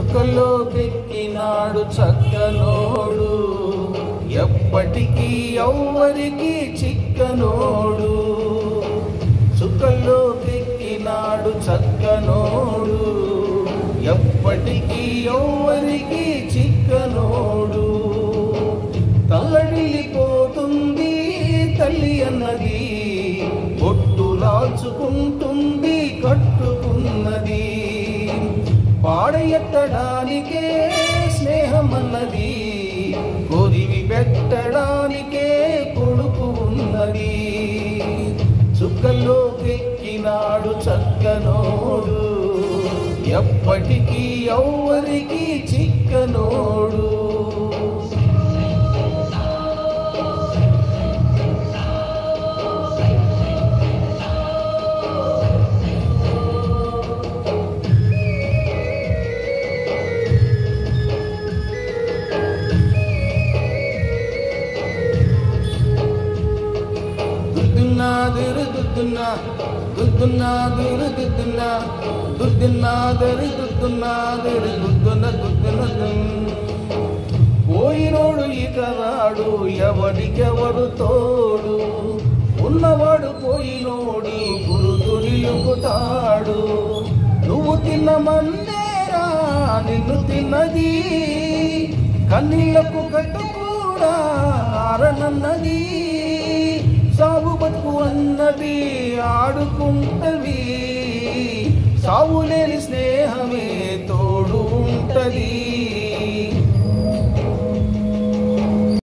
చుక్కలోకెక్కినాడు చక్కనోడు ఎప్పటికీ ఎవ్వరికి చిక్కనోడు చుక్కలోకెక్కినాడు చక్కనోడు ఎప్పటికీ ఎవ్వరికి చిక్కనోడు తల్లడిల్లిపోతుంది తల్లి అన్నది బొట్టులాచుకుంటుంది కట్టుకున్నది పాడెత్తడానికే స్నేహం అన్నది కొరివి పెట్టడానికే కొడుకు ఉన్నది చుక్కల్లోకెక్కినాడు చక్కనోడు ఎప్పటికీ ఎవ్వరికి చిక్కనోడు దుద్దున్నా దురు దుద్దున్నా దుద్దున్నా దురు దుద్దున్నా దుద్దున్నా దరి దుద్దున్నా దరి దుద్దున దుద్దున దున్. పోయినోడు ఇక రాడు ఎవరికెవరు తోడు ఉన్నవాడు పోయినోడి గురుతు నిలుపుతాడు నువ్వు తిన్న మందేరా నిన్ను తిన్నది కన్నీళ్లకు కట్టు కూడా ఆరనన్నది సాగు బతుకు అన్నది ఆడుకుంటవి సావు లేని స్నేహమే తోడు ఉంటది